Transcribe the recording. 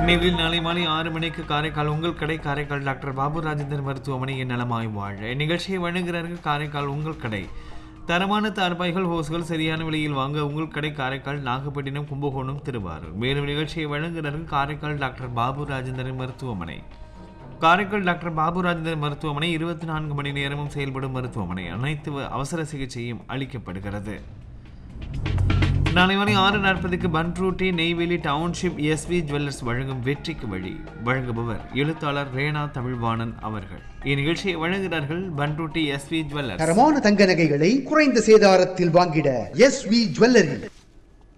நேரில் நாளை மாலை ஆறு மணிக்கு காரைக்கால் உங்கள் கடை காரைக்கால் டாக்டர் பாபு ராஜேந்தர் மருத்துவமனையின் நலமாய் வாழ இந்நிகழ்ச்சியை வழங்குகிறார்கள் காரைக்கால் உங்கள் கடை தரமான தார்பாய்கள் ஹோஸ்கள் சரியான விலையில் வாங்க உங்கள் கடை காரைக்கால் நாகப்பட்டினம் கும்பகோணம் திருவாரூர் மேலும் நிகழ்ச்சியை வழங்குகிறார்கள் காரைக்கால் டாக்டர் பாபு ராஜேந்திரன் மருத்துவமனை காரைக்கால் டாக்டர் பாபு ராஜேந்திரன் மருத்துவமனை இருபத்தி நான்கு மணி நேரமும் செயல்படும் மருத்துவமனை அனைத்து வ- அவசர சிகிச்சையும் அளிக்கப்படுகிறது நாளை மணி ஆறு நாற்பதுக்கு Panruti Neyveli township S V jewellers வழங்கும் வெற்றிக்கு வழி வழங்குபவர் எழுத்தாளர் ரேனா தமிழ்வாணன் அவர்கள் இந்நிகழ்ச்சியை வழங்குகிறார்கள் பன்ரூட்டி எஸ்வி ஜுவல்லர்ஸ் தரமான தங்க நகைகளை குறைந்த சேதாரத்தில் வாங்கிட எஸ் வி ஜுவல்லரி